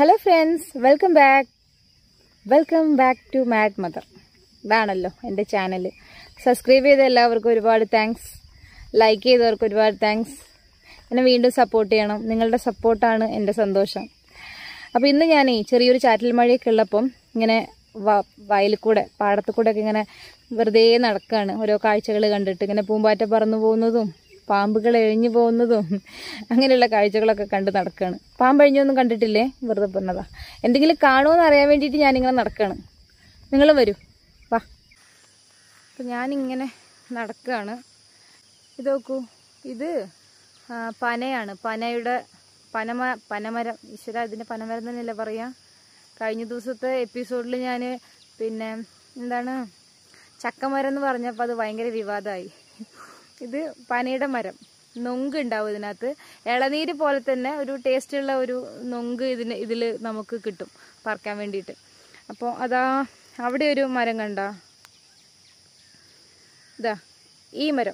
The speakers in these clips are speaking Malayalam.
hello friends welcome back welcome back to mad mother ഇതാണല്ലോ എൻ്റെ ചാനൽ സബ്സ്ക്രൈബ് ചെയ്ത എല്ലാവർക്കും ഒരുപാട് താങ്ക്സ് ലൈക്ക് ചെയ്തവർക്ക് ഒരുപാട് താങ്ക്സ് എന്നെ വീണ്ടും സപ്പോർട്ട് ചെയ്യണം നിങ്ങളുടെ സപ്പോർട്ടാണ് എൻ്റെ സന്തോഷം അപ്പോൾ ഇന്ന് ഞാനേ ചെറിയൊരു ചാറ്റൽ മഴയൊക്കെ ഉള്ളപ്പം ഇങ്ങനെ വ- വയലിൽ കൂടെ പാടത്ത് കൂടെ ഒക്കെ ഇങ്ങനെ വെറുതെ നടക്കുകയാണ് ഓരോ കാഴ്ചകൾ കണ്ടിട്ട് ഇങ്ങനെ പൂമ്പാറ്റ പറന്നു പോകുന്നതും പാമ്പുകൾ എഴിഞ്ഞു പോകുന്നതും അങ്ങനെയുള്ള കാഴ്ചകളൊക്കെ കണ്ട് നടക്കുകയാണ് പാമ്പ് എഴിഞ്ഞൊന്നും കണ്ടിട്ടില്ലേ വെറുതെ പറഞ്ഞതാ എന്തെങ്കിലും കാണുമോയെന്ന് അറിയാൻ വേണ്ടിയിട്ട് ഞാനിങ്ങനെ നടക്കുകയാണ് നിങ്ങളും വരൂ വാ അപ്പം ഞാനിങ്ങനെ നടക്കുകയാണ് ഇത് നോക്കൂ ഇത് ആ, പനയാണ് പനയുടെ പനമ പനമരം ഈശ്വര ഇതിന് പനമരം തന്നെയല്ലേ പറയാ കഴിഞ്ഞ ദിവസത്തെ എപ്പിസോഡിൽ ഞാൻ പിന്നെ എന്താണ് ചക്കമരം എന്ന് പറഞ്ഞപ്പോൾ അത് ഭയങ്കര വിവാദമായി ഇത് പനയുടെ മരം നൊങ്ക് ഉണ്ടാവും ഇതിനകത്ത് ഇളനീര് പോലെ തന്നെ ഒരു ടേസ്റ്റുള്ള ഒരു നൊങ്ക് ഇതിന് ഇതിൽ നമുക്ക് കിട്ടും പറിക്കാൻ വേണ്ടിയിട്ട് അപ്പോൾ അതാ അവിടെ ഒരു മരം കണ്ട ഇതാ ഈ മരം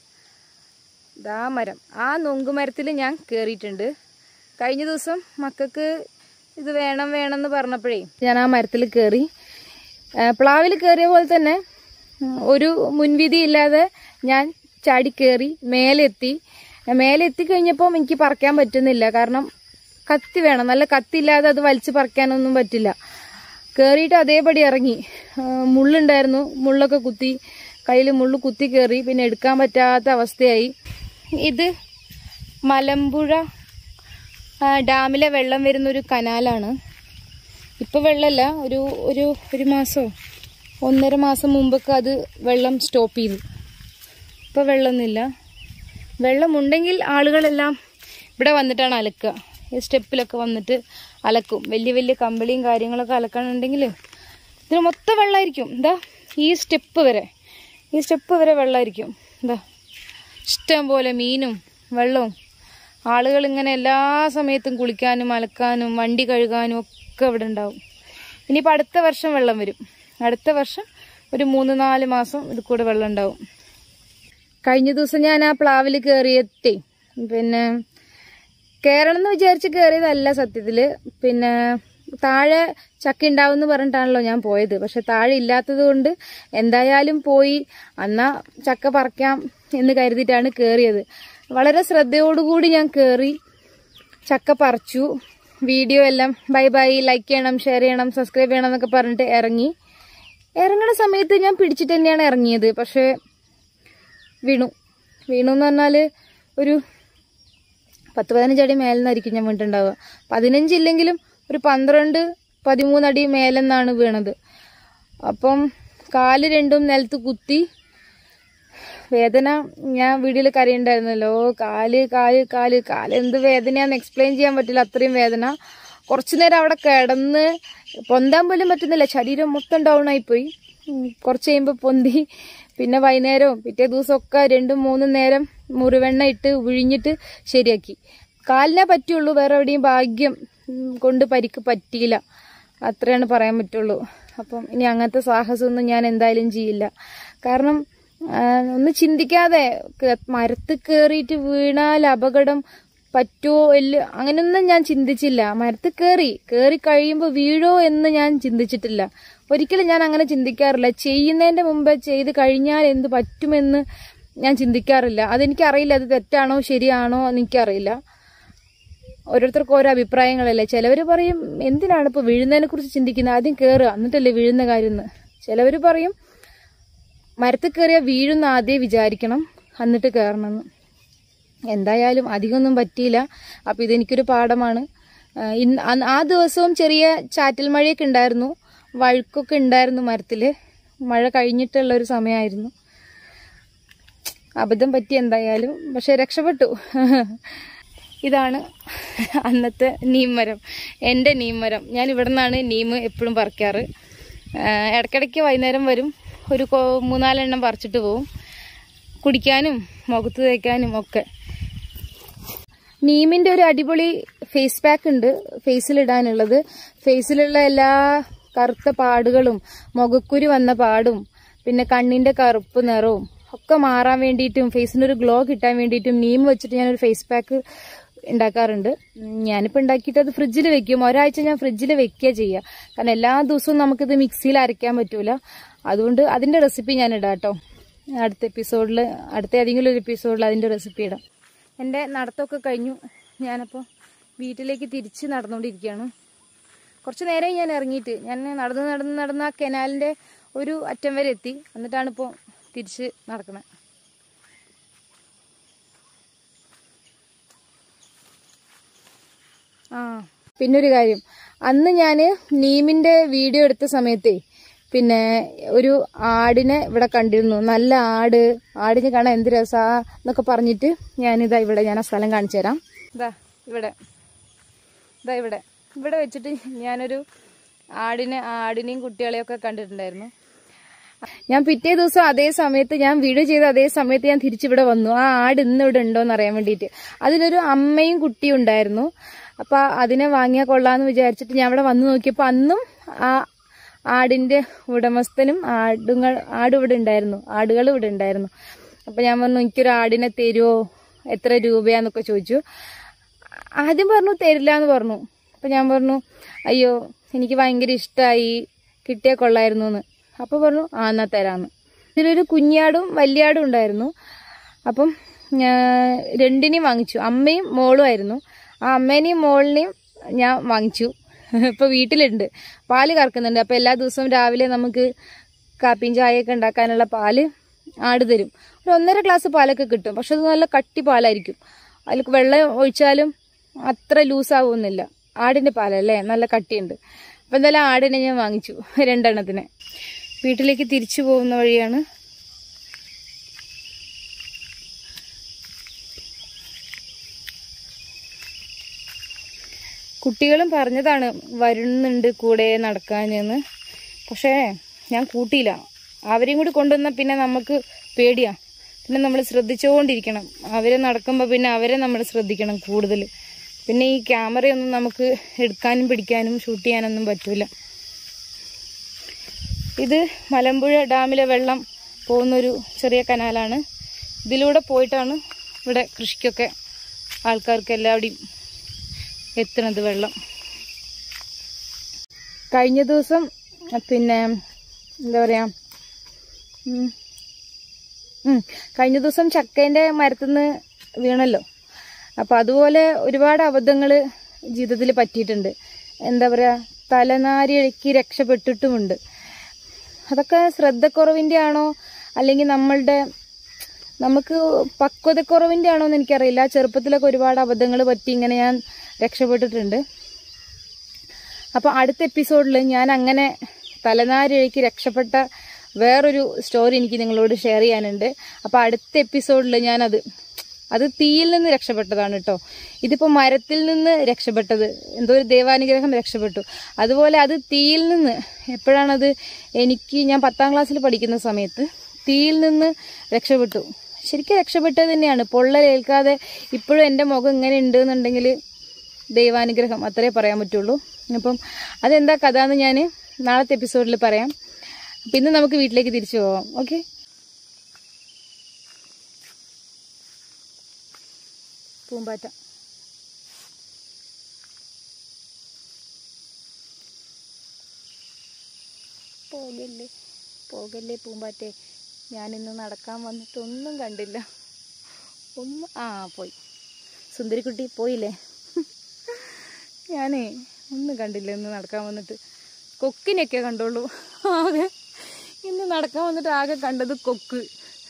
ദാ മരം ആ നൊങ്ക് മരത്തിൽ ഞാൻ കയറിയിട്ടുണ്ട് കഴിഞ്ഞ ദിവസം മക്കൾക്ക് ഇത് വേണം വേണം എന്ന് പറഞ്ഞപ്പോഴേ ഞാൻ ആ മരത്തിൽ കയറി പ്ലാവിൽ കയറിയ പോലെ തന്നെ ഉം, ഒരു മുൻവിധി ഇല്ലാതെ ഞാൻ ചാടി കയറി മേലെ എത്തി മേലെ എത്തിക്കഴിഞ്ഞപ്പം എനിക്ക് പറിക്കാൻ പറ്റുന്നില്ല കാരണം കത്തി വേണം നല്ല കത്തിയില്ലാതെ അത് വലിച്ചു പറിക്കാനൊന്നും പറ്റില്ല കയറിയിട്ട് അതേപടി ഇറങ്ങി ആ, മുള്ളുണ്ടായിരുന്നു മുള്ളൊക്കെ കുത്തി കയ്യിൽ മുള്ളു കുത്തി കയറി പിന്നെ എടുക്കാൻ പറ്റാത്ത അവസ്ഥയായി ഇത് മലമ്പുഴ ആ, ഡാമിലെ വെള്ളം വരുന്ന ഒരു കനാലാണ് ഇപ്പൊ വെള്ളമല്ല ഒരു ഒരു ഒരു മാസമോ ഒന്നര മാസം മുമ്പൊക്കെ അത് വെള്ളം സ്റ്റോപ്പ് ചെയ്തു ഇപ്പൊ വെള്ളമൊന്നുമില്ല വെള്ളമുണ്ടെങ്കിൽ ആളുകളെല്ലാം ഇവിടെ വന്നിട്ടാണ് അലക്കുക ഈ സ്റ്റെപ്പിലൊക്കെ വന്നിട്ട് അലക്കും വലിയ വലിയ കമ്പിളിയും കാര്യങ്ങളൊക്കെ അലക്കാനുണ്ടെങ്കിൽ ഇതിന് മൊത്തം വെള്ളമായിരിക്കും എന്താ ഈ സ്റ്റെപ്പ് വരെ ഈ സ്റ്റെപ്പ് വരെ വെള്ളമായിരിക്കും എന്താ ഇഷ്ടം പോലെ മീനും വെള്ളവും ആളുകൾ ഇങ്ങനെ എല്ലാ സമയത്തും കുളിക്കാനും അലക്കാനും വണ്ടി കഴുകാനും ഒക്കെ ഇവിടെ ഉണ്ടാവും ഇനിയിപ്പോൾ അടുത്ത വർഷം വെള്ളം വരും അടുത്ത വർഷം ഒരു മൂന്ന് നാല് മാസം ഇത് കൂടെ വെള്ളം ഉണ്ടാവും കഴിഞ്ഞ ദിവസം ഞാൻ ആ പ്ലാവിൽ കയറിയെത്തി പിന്നെ കയറണം എന്ന് വിചാരിച്ച് കയറിയതല്ല സത്യത്തില് പിന്നെ താഴെ ചക്ക ഉണ്ടാവും എന്ന് പറഞ്ഞിട്ടാണല്ലോ ഞാൻ പോയത് പക്ഷെ താഴെ ഇല്ലാത്തത് കൊണ്ട് എന്തായാലും പോയി എന്നാ ചക്ക പറിക്കാം എന്ന് കരുതിയിട്ടാണ് കയറിയത് വളരെ ശ്രദ്ധയോടുകൂടി ഞാൻ കയറി ചക്ക പറിച്ചു വീഡിയോ എല്ലാം ബൈ ബൈ ലൈക്ക് ചെയ്യണം ഷെയർ ചെയ്യണം സബ്സ്ക്രൈബ് ചെയ്യണം എന്നൊക്കെ പറഞ്ഞിട്ട് ഇറങ്ങി ഇറങ്ങുന്ന സമയത്ത് ഞാൻ പിടിച്ചിട്ട് തന്നെയാണ് ഇറങ്ങിയത് പക്ഷേ വീണു വീണു എന്ന് പറഞ്ഞാല് ഒരു പത്ത് പതിനഞ്ചടി മേലെന്നായിരിക്കും ഞാൻ വീണിട്ടുണ്ടാവുക പതിനഞ്ചില്ലെങ്കിലും ഒരു പന്ത്രണ്ട് പതിമൂന്നടി മേലെന്നാണ് വീണത് അപ്പം കാല് രണ്ടും നിലത്ത് കുത്തി വേദന ഞാൻ വീഡിയോയിൽ കരയുണ്ടായിരുന്നല്ലോ കാല് കാല് കാല് കാല് എന്ത് വേദനയാന്ന് എക്സ്പ്ലെയിൻ ചെയ്യാൻ പറ്റില്ല അത്രയും വേദന കുറച്ചു നേരം അവിടെ കിടന്ന് പൊന്താൻ പോലും പറ്റുന്നില്ല ശരീരം മൊത്തം ഡൗൺ ആയിപ്പോയി ഉം, കുറച്ച് കഴിയുമ്പോൾ പൊന്തി പിന്നെ വൈകുന്നേരവും പിറ്റേ ദിവസമൊക്കെ രണ്ടും മൂന്നും നേരം മുറിവെണ്ണ ഇട്ട് ഉഴിഞ്ഞിട്ട് ശരിയാക്കി കാലിനെ പറ്റുള്ളൂ വേറെ എവിടെയും ഭാഗ്യം ഉം, കൊണ്ട് പരിക്ക് പറ്റിയില്ല അത്രയാണ് പറയാൻ പറ്റുള്ളൂ അപ്പം ഇനി അങ്ങനത്തെ സാഹസമൊന്നും ഞാൻ എന്തായാലും ചെയ്യില്ല കാരണം ആ, ഒന്ന് ചിന്തിക്കാതെ ക- മരത്ത് കയറിയിട്ട് വീണാൽ അപകടം പറ്റുമോ ഇല്ല അങ്ങനെയൊന്നും ഞാൻ ചിന്തിച്ചില്ല മരത്ത് കയറി കയറി കഴിയുമ്പോൾ വീഴോ എന്ന് ഞാൻ ചിന്തിച്ചിട്ടില്ല ഒരിക്കലും ഞാൻ അങ്ങനെ ചിന്തിക്കാറില്ല ചെയ്യുന്നതിന്റെ മുമ്പ് ചെയ്ത് കഴിഞ്ഞാൽ എന്ത് പറ്റുമെന്ന് ഞാൻ ചിന്തിക്കാറില്ല അതെനിക്കറിയില്ല അത് തെറ്റാണോ ശരിയാണോ എന്ന് എനിക്കറിയില്ല ഓരോരുത്തർക്കും ഓരോ അഭിപ്രായങ്ങളല്ലേ ചിലവർ പറയും എന്തിനാണ് ഇപ്പോൾ വീഴുന്നതിനെ കുറിച്ച് ചിന്തിക്കുന്നത് ആദ്യം കയറുക എന്നിട്ടല്ലേ വീഴുന്ന കാര്യം എന്ന് ചിലവർ പറയും മരത്തിൽ കയറിയാൽ വീഴുന്ന ആദ്യം വിചാരിക്കണം എന്നിട്ട് കയറണമെന്ന് എന്തായാലും അധികമൊന്നും പറ്റിയില്ല അപ്പം ഇതെനിക്കൊരു പാഠമാണ് ആ, ഇന്ന് അന്ന് ആ ദിവസവും ചെറിയ ചാറ്റൽ മഴയൊക്കെ ഉണ്ടായിരുന്നു വഴുക്കൊക്കെ ഉണ്ടായിരുന്നു മരത്തിൽ മഴ കഴിഞ്ഞിട്ടുള്ള ഒരു സമയമായിരുന്നു അബദ്ധം പറ്റി എന്തായാലും പക്ഷെ രക്ഷപ്പെട്ടു ഇതാണ് അന്നത്തെ നീമരം എൻ്റെ നീമരം ഞാൻ ഇവിടെ നിന്നാണ് നീം എപ്പോഴും പറിക്കാറ് ആ, ഇടയ്ക്കിടയ്ക്ക് വൈകുന്നേരം വരും ഒരു കൊ- മൂന്നാലെണ്ണം പറിച്ചിട്ട് പോവും കുടിക്കാനും മുഖത്ത് തേക്കാനും ഒക്കെ നീമിന്റെ ഒരു അടിപൊളി ഫേസ് പാക്ക് ഉണ്ട് ഫേസിലിടാനുള്ളത് ഫേസിലുള്ള എല്ലാ കറുത്ത പാടുകളും മുഖക്കുരു വന്ന പാടും പിന്നെ കണ്ണിന്റെ കറുപ്പ് നിറവും ഒക്കെ മാറാൻ വേണ്ടിയിട്ടും ഫേസിന് ഒരു ഗ്ലോ കിട്ടാൻ വേണ്ടിയിട്ടും നീം വെച്ചിട്ട് ഞാനൊരു ഫേസ് പാക്ക് ഉണ്ടാക്കാറുണ്ട് ഉം, ഞാനിപ്പോൾ ഉണ്ടാക്കിയിട്ട് അത് ഫ്രിഡ്ജിൽ വെക്കും ഒരാഴ്ച ഞാൻ ഫ്രിഡ്ജിൽ വെക്കുക ചെയ്യുക കാരണം എല്ലാ ദിവസവും നമുക്കിത് മിക്സിയിൽ അരയ്ക്കാൻ പറ്റൂല അതുകൊണ്ട് അതിൻ്റെ റെസിപ്പി ഞാൻ ഇടാം കേട്ടോ അടുത്ത എപ്പിസോഡിൽ അടുത്ത ഏതെങ്കിലും ഒരു എപ്പിസോഡിൽ അതിൻ്റെ റെസിപ്പി ഇടാം എൻ്റെ നടത്തമൊക്കെ കഴിഞ്ഞു ഞാനപ്പോൾ വീട്ടിലേക്ക് തിരിച്ച് നടന്നുകൊണ്ടിരിക്കുകയാണ് കുറച്ച് നേരം ഞാൻ ഇറങ്ങിയിട്ട് ഞാൻ നടന്ന് നടന്ന് നടന്ന് ആ കനാലിൻ്റെ ഒരു അറ്റം വരെ എത്തി എന്നിട്ടാണ് ഇപ്പോൾ തിരിച്ച് നടക്കുന്നത് ആ പിന്നൊരു കാര്യം അന്ന് ഞാൻ നീമിന്റെ വീഡിയോ എടുത്ത സമയത്തേ പിന്നെ ഒരു ആടിനെ ഇവിടെ കണ്ടിരുന്നു നല്ല ആട് ആടിനെ കാണാൻ എന്ത് രസാ എന്നൊക്കെ പറഞ്ഞിട്ട് ഞാനിതാ ഇവിടെ ഞാൻ ആ സ്ഥലം കാണിച്ചു തരാം ഇതാ ഇവിടെ ഇതാ ഇവിടെ ഇവിടെ വെച്ചിട്ട് ഞാനൊരു ആടിനെ ആടിനെയും കുട്ടികളെയൊക്കെ കണ്ടിട്ടുണ്ടായിരുന്നു ഞാൻ പിറ്റേ ദിവസം അതേ സമയത്ത് ഞാൻ വീഡിയോ ചെയ്ത അതേ സമയത്ത് ഞാൻ തിരിച്ചിവിടെ വന്നു ആ ആട് ഇന്ന് ഇവിടെ ഉണ്ടോ എന്ന് അറിയാൻ വേണ്ടിയിട്ട് അതിനൊരു അമ്മയും കുട്ടിയും ഉണ്ടായിരുന്നു അപ്പൊ അതിനെ വാങ്ങിയാൽ കൊള്ളാന്ന് വിചാരിച്ചിട്ട് ഞാൻ ഇവിടെ വന്നു നോക്കിയപ്പോൾ അന്നും ആ ആടിന്റെ ഉടമസ്ഥനും ആടുങ്ങൾ ആട് ഇവിടെ ഉണ്ടായിരുന്നു ആടുകൾ ഇവിടെ ഉണ്ടായിരുന്നു അപ്പൊ ഞാൻ പറഞ്ഞു എനിക്കൊരു ആടിനെ തരുമോ എത്ര രൂപയാന്നൊക്കെ ചോദിച്ചു ആദ്യം പറഞ്ഞു തരില്ല എന്ന് പറഞ്ഞു അപ്പൊ ഞാൻ പറഞ്ഞു അയ്യോ എനിക്ക് ഭയങ്കര ഇഷ്ടമായി കിട്ടിയാൽ കൊള്ളായിരുന്നു എന്ന് അപ്പൊ പറഞ്ഞു ആ എന്നാ തരാന്ന് ഇതിലൊരു കുഞ്ഞാടും വലിയാടും ഉണ്ടായിരുന്നു അപ്പം ഞാൻ രണ്ടിനെയും വാങ്ങിച്ചു അമ്മയും മോളും ആയിരുന്നു ആ അമ്മേനെയും മോളിനെയും ഞാൻ വാങ്ങിച്ചു ഇപ്പൊ വീട്ടിലുണ്ട് പാല് കറക്കുന്നുണ്ട് അപ്പൊ എല്ലാ ദിവസവും രാവിലെ നമുക്ക് കാപ്പിയും ചായയൊക്കെ ഉണ്ടാക്കാനുള്ള പാല് ആട് തരും ഒരു ഒന്നര ഗ്ലാസ് പാലൊക്കെ കിട്ടും പക്ഷെ അത് നല്ല കട്ടി പാലായിരിക്കും അതിൽ വെള്ളം ഒഴിച്ചാലും അത്ര ലൂസാവുന്നില്ല ആടിന്റെ പാലല്ലേ നല്ല കട്ടിയുണ്ട് അപ്പൊ എന്തായാലും ആടിനെ ഞാൻ വാങ്ങിച്ചു രണ്ടെണ്ണത്തിന് വീട്ടിലേക്ക് തിരിച്ചു പോകുന്ന വഴിയാണ് കുട്ടികളും പറഞ്ഞതാണ് വരുന്നുണ്ട് കൂടെ നടക്കാനെന്ന് പക്ഷേ ഞാൻ കൂട്ടിയില്ല അവരെയും കൂടി കൊണ്ടുവന്നാൽ പിന്നെ നമുക്ക് പേടിയാ പിന്നെ നമ്മൾ ശ്രദ്ധിച്ചുകൊണ്ടിരിക്കണം അവരെ നടക്കുമ്പോൾ പിന്നെ അവരെ നമ്മൾ ശ്രദ്ധിക്കണം കൂടുതൽ പിന്നെ ഈ ക്യാമറയൊന്നും നമുക്ക് എടുക്കാനും പിടിക്കാനും ഷൂട്ട് ചെയ്യാനൊന്നും പറ്റൂല ഇത് മലമ്പുഴ ഡാമിലെ വെള്ളം പോകുന്നൊരു ചെറിയ കനാലാണ് ഇതിലൂടെ പോയിട്ടാണ് ഇവിടെ കൃഷിക്കൊക്കെ ആൾക്കാർക്ക് എല്ലാവിടെയും എത്തണത് വെള്ളം കഴിഞ്ഞ ദിവസം പിന്നെ എന്താ പറയാ ഉം, ഉം, കഴിഞ്ഞ ദിവസം ചക്കേന്റെ മരത്തുനിന്ന് വീണല്ലോ അപ്പൊ അതുപോലെ ഒരുപാട് അബദ്ധങ്ങൾ ജീവിതത്തിൽ പറ്റിയിട്ടുണ്ട് എന്താ പറയാ തലനാരിഴക്കി രക്ഷപ്പെട്ടിട്ടുമുണ്ട് അതൊക്കെ ശ്രദ്ധക്കുറവിന്റെ ആണോ അല്ലെങ്കിൽ നമ്മളുടെ നമുക്ക് പക്വതക്കുറവിന്റെ ആണോ എന്ന് എനിക്കറിയില്ല ചെറുപ്പത്തിലൊക്കെ ഒരുപാട് അബദ്ധങ്ങൾ പറ്റി ഇങ്ങനെ ഞാൻ രക്ഷപ്പെട്ടിട്ടുണ്ട് അപ്പൊ അടുത്ത എപ്പിസോഡിൽ ഞാൻ അങ്ങനെ തലനാരിഴയ്ക്ക് രക്ഷപ്പെട്ട വേറൊരു സ്റ്റോറി എനിക്ക് നിങ്ങളോട് ഷെയർ ചെയ്യാനുണ്ട് അപ്പൊ അടുത്ത എപ്പിസോഡിൽ ഞാനത് അത് തീയിൽ നിന്ന് രക്ഷപ്പെട്ടതാണ് കേട്ടോ ഇതിപ്പോ മരത്തിൽ നിന്ന് രക്ഷപ്പെട്ടത് എന്തോ ഒരു ദൈവാനുഗ്രഹം രക്ഷപ്പെട്ടു അതുപോലെ അത് തീയിൽ നിന്ന് എപ്പോഴാണത് എനിക്ക് ഞാൻ പത്താം ക്ലാസ്സിൽ പഠിക്കുന്ന സമയത്ത് തീയിൽ നിന്ന് രക്ഷപ്പെട്ടു ശരിക്കും രക്ഷപ്പെട്ടത് തന്നെയാണ് പൊള്ളലേൽക്കാതെ ഇപ്പോഴും എൻ്റെ മുഖം ഇങ്ങനെ ഉണ്ട് എന്നുണ്ടെങ്കിൽ ദൈവാനുഗ്രഹം അത്രേ പറയാൻ പറ്റുള്ളൂ അപ്പം അതെന്താ കഥ എന്ന് ഞാൻ നാളത്തെ എപ്പിസോഡിൽ പറയാം അപ്പം ഇന്ന് നമുക്ക് വീട്ടിലേക്ക് തിരിച്ചു പോവാം ഓക്കെ പൂമ്പാറ്റ പോകല്ലേ പോകല്ലേ പൂമ്പാറ്റെ ഞാനിന്ന് നടക്കാൻ വന്നിട്ട് ഒന്നും കണ്ടില്ല ഒന്നും ആ പോയി സുന്ദരിക്കുട്ടി പോയില്ലേ ഞാനേ ഒന്നും കണ്ടില്ല ഇന്ന് നടക്കാൻ വന്നിട്ട് കൊക്കിനെയൊക്കെ കണ്ടോളൂ ആകെ ഇന്ന് നടക്കാൻ വന്നിട്ട് ആകെ കണ്ടത് കൊക്ക്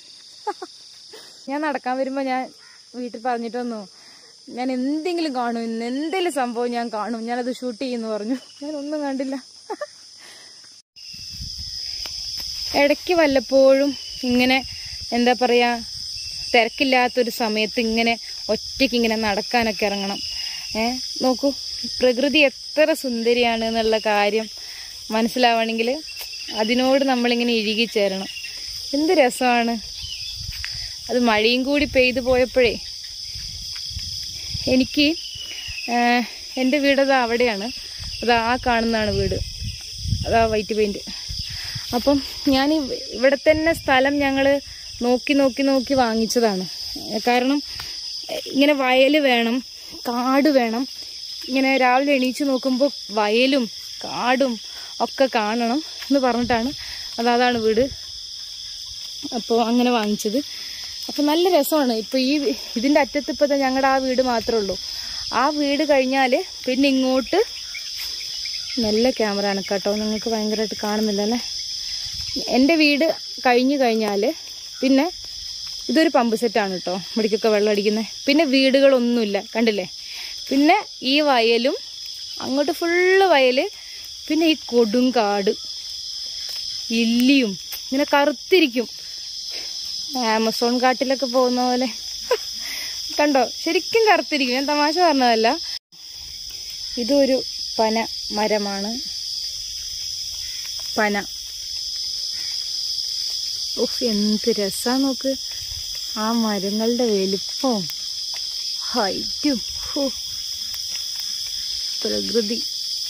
ഞാൻ നടക്കാൻ വരുമ്പോൾ ഞാൻ വീട്ടിൽ പറഞ്ഞിട്ട് വന്നു ഞാൻ എന്തെങ്കിലും കാണും ഇന്ന് എന്തെങ്കിലും സംഭവം ഞാൻ കാണും ഞാനത് ഷൂട്ട് ചെയ്യുന്നു പറഞ്ഞു ഞാൻ ഒന്നും കണ്ടില്ല ഇടയ്ക്ക് വല്ലപ്പോഴും ഇങ്ങനെ എന്താ പറയാ തിരക്കില്ലാത്തൊരു സമയത്ത് ഇങ്ങനെ ഒറ്റയ്ക്ക് ഇങ്ങനെ നടക്കാനൊക്കെ ഇറങ്ങണം ഏ നോക്കൂ പ്രകൃതി എത്ര സുന്ദരിയാണ് എന്നുള്ള കാര്യം മനസ്സിലാവണമെങ്കിൽ അതിനോട് നമ്മളിങ്ങനെ ഇഴുകിച്ചേരണം എന്ത് രസമാണ് അത് മഴയും കൂടി പെയ്തു പോയപ്പോഴേ എനിക്ക് ഏഹ്, എൻ്റെ വീടത് അവിടെയാണ് അത് ആ കാണുന്നതാണ് വീട് അതാ വൈറ്റ് പെയിൻറ് അപ്പം ഞാൻ ഇവ- ഇവിടെ തന്നെ സ്ഥലം ഞങ്ങൾ നോക്കി നോക്കി നോക്കി വാങ്ങിച്ചതാണ് ഏഹ് കാരണം ഏഹ് ഇങ്ങനെ വയൽ വേണം കാട് വേണം ഇങ്ങനെ രാവിലെ എണീച്ച് നോക്കുമ്പോൾ വയലും കാടും ഒക്കെ കാണണം എന്ന് പറഞ്ഞിട്ടാണ് അത് അതാണ് വീട് അപ്പോൾ അങ്ങനെ വാങ്ങിച്ചത് അപ്പോൾ നല്ല രസമാണ് ഇപ്പോൾ ഈ ഇതിൻ്റെ അറ്റത്ത് ഇപ്പോൾ ഞങ്ങളുടെ ആ വീട് മാത്രമേ ഉള്ളൂ ആ വീട് കഴിഞ്ഞാൽ പിന്നെ ഇങ്ങോട്ട് നല്ല ക്യാമറ ആണ് കേട്ടോ നിങ്ങൾക്ക് ഭയങ്കരമായിട്ട് കാണുന്നില്ല അല്ലേ എൻ്റെ വീട് കഴിഞ്ഞു കഴിഞ്ഞാൽ പിന്നെ ഇതൊരു പമ്പ് സെറ്റാണ് കേട്ടോ ഇവിടേക്കൊക്കെ വെള്ളം അടിക്കുന്നത് പിന്നെ വീടുകളൊന്നുമില്ല കണ്ടില്ലേ പിന്നെ ഈ വയലും അങ്ങോട്ട് ഫുള്ള് വയൽ പിന്നെ ഈ കൊടുങ്കാട് ഇല്ലിയും ഇങ്ങനെ കറുത്തിരിക്കും ആമസോൺ കാട്ടിലൊക്കെ പോകുന്ന പോലെ കണ്ടോ ശരിക്കും കറുത്തിരിക്കും ഞാൻ തമാശ പറഞ്ഞതല്ല ഇതൊരു പന മരമാണ് പന ഉഫ് എന്ത് രസാ നോക്ക് ആ മരങ്ങളുടെ വലിപ്പവും ഹൈറ്റും ഹോ പ്രകൃതി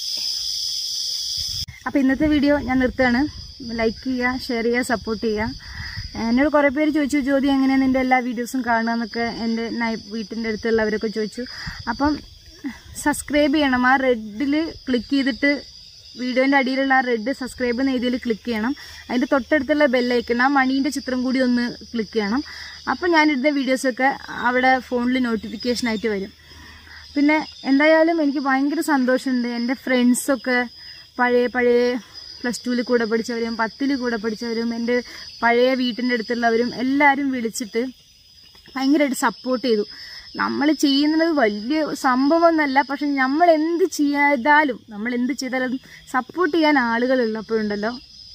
അപ്പോൾ ഇന്നത്തെ വീഡിയോ ഞാൻ നിർത്തുകയാണ് ലൈക്ക് ചെയ്യുക ഷെയർ ചെയ്യുക സപ്പോർട്ട് ചെയ്യുക എന്നോട് കുറേ പേര് ചോദിച്ചു ജ്യോതി എങ്ങനെയാണ് നിൻ്റെ എല്ലാ വീഡിയോസും കാണുക എന്നൊക്കെ എൻ്റെ നൈ- വീട്ടിൻ്റെ അടുത്തുള്ളവരൊക്കെ ചോദിച്ചു അപ്പം സബ്സ്ക്രൈബ് ചെയ്യണം ആ റെഡിൽ ക്ലിക്ക് ചെയ്തിട്ട് വീഡിയോൻ്റെ അടിയിലുള്ള ആ റെഡ് സബ്സ്ക്രൈബ് എന്ന ഇതിൽ ക്ലിക്ക് ചെയ്യണം അതിൻ്റെ തൊട്ടടുത്തുള്ള ബെല്ലൈക്കണം ആ മണീൻ്റെ ചിത്രം കൂടി ഒന്ന് ക്ലിക്ക് ചെയ്യണം അപ്പം ഞാനിടുന്ന വീഡിയോസൊക്കെ അവിടെ ഫോണിൽ നോട്ടിഫിക്കേഷൻ ആയിട്ട് വരും പിന്നെ എന്തായാലും എനിക്ക് ഭയങ്കര സന്തോഷമുണ്ട് എൻ്റെ ഫ്രണ്ട്സൊക്കെ പഴയ പഴയ പ്ലസ് ടുവിൽ കൂടെ പഠിച്ചവരും പത്തിൽ കൂടെ പഠിച്ചവരും എൻ്റെ പഴയ വീട്ടിൻ്റെ അടുത്തുള്ളവരും എല്ലാവരും വിളിച്ചിട്ട് ഭയങ്കരമായിട്ട് സപ്പോർട്ട് ചെയ്തു നമ്മൾ ചെയ്യുന്നത് വലിയ സംഭവമൊന്നല്ല പക്ഷെ നമ്മൾ എന്ത് ചെയ്താലും നമ്മൾ എന്ത് ചെയ്താലും സപ്പോർട്ട് ചെയ്യാൻ ആളുകളുള്ളപ്പോഴുണ്ടല്ലോ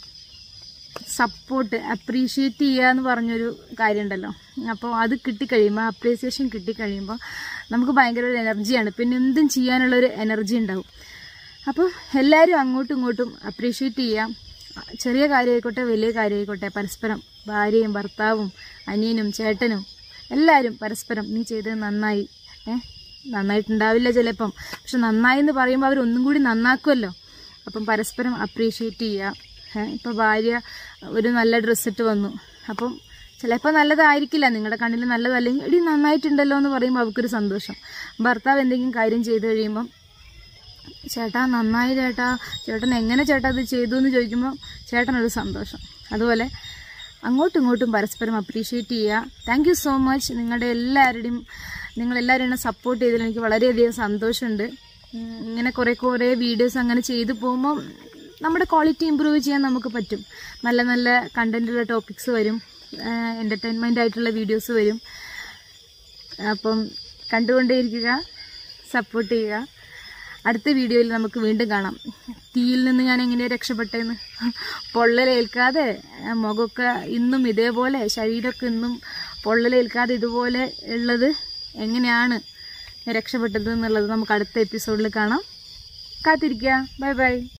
സപ്പോർട്ട് അപ്രീഷിയേറ്റ് ചെയ്യുക എന്ന് പറഞ്ഞൊരു കാര്യമുണ്ടല്ലോ അപ്പോൾ അത് കിട്ടിക്കഴിയുമ്പോൾ അപ്രീസിയേഷൻ കിട്ടിക്കഴിയുമ്പോൾ നമുക്ക് ഭയങ്കര ഒരു എനർജിയാണ് പിന്നെ എന്തും ചെയ്യാനുള്ള ഒരു എനർജി ഉണ്ടാവും അപ്പോൾ എല്ലാവരും അങ്ങോട്ടും ഇങ്ങോട്ടും അപ്രീഷിയേറ്റ് ചെയ്യാം ചെറിയ കാര്യമായിക്കോട്ടെ വലിയ കാര്യമായിക്കോട്ടെ പരസ്പരം ഭാര്യയും ഭർത്താവും അനിയനും ചേട്ടനും എല്ലാവരും പരസ്പരം നീ ചെയ്തത് നന്നായി ഏ നന്നായിട്ടുണ്ടാവില്ല ചിലപ്പം പക്ഷെ നന്നായി എന്ന് പറയുമ്പോൾ അവർ ഒന്നും കൂടി നന്നാക്കുമല്ലോ അപ്പം പരസ്പരം അപ്രീഷിയേറ്റ് ചെയ്യുക ഏഹ് ഇപ്പോൾ ഭാര്യ ഒരു നല്ല ഡ്രസ്സ് ഇട്ട് വന്നു അപ്പം ചിലപ്പോൾ നല്ലതായിരിക്കില്ല നിങ്ങളുടെ കണ്ണിൽ നല്ലതല്ലെങ്കിൽ ഇടി നന്നായിട്ടുണ്ടല്ലോ എന്ന് പറയുമ്പോൾ അവൾക്കൊരു സന്തോഷം ഭർത്താവ് എന്തെങ്കിലും കാര്യം ചെയ്തു കഴിയുമ്പം ചേട്ടാ നന്നായി ചേട്ടാ ചേട്ടൻ എങ്ങനെ ചേട്ടാ ഇത് ചെയ്തു എന്ന് ചോദിക്കുമ്പോൾ ചേട്ടനൊരു സന്തോഷം അതുപോലെ അങ്ങോട്ടും ഇങ്ങോട്ടും പരസ്പരം അപ്രീഷിയേറ്റ് ചെയ്യുക താങ്ക് യു സോ മച്ച് നിങ്ങളുടെ എല്ലാവരുടെയും നിങ്ങളെല്ലാവരും എന്നെ സപ്പോർട്ട് ചെയ്തതിൽ എനിക്ക് വളരെയധികം സന്തോഷമുണ്ട് ഉം, ഇങ്ങനെ കുറേ കുറേ വീഡിയോസ് അങ്ങനെ ചെയ്തു പോകുമ്പോൾ നമ്മുടെ ക്വാളിറ്റി ഇമ്പ്രൂവ് ചെയ്യാൻ നമുക്ക് പറ്റും നല്ല നല്ല കണ്ടൻറ്റുള്ള ടോപ്പിക്സ് വരും എൻ്റർടൈൻമെൻ്റ് ആയിട്ടുള്ള വീഡിയോസ് വരും അപ്പം കണ്ടുകൊണ്ടേയിരിക്കുക സപ്പോർട്ട് ചെയ്യുക അടുത്ത വീഡിയോയിൽ നമുക്ക് വീണ്ടും കാണാം തീയിൽ നിന്ന് ഞാൻ എങ്ങനെ രക്ഷപ്പെട്ടെന്ന് പൊള്ളലേൽക്കാതെ ആ, മുഖമൊക്കെ ഇന്നും ഇതേപോലെ ശരീരമൊക്കെ ഇന്നും പൊള്ളലേൽക്കാതെ ഇതുപോലെ ഉള്ളത് എങ്ങനെയാണ് രക്ഷപ്പെട്ടത് എന്നുള്ളത് നമുക്ക് അടുത്ത എപ്പിസോഡിൽ കാണാം കാത്തിരിക്കുക ബൈ ബൈ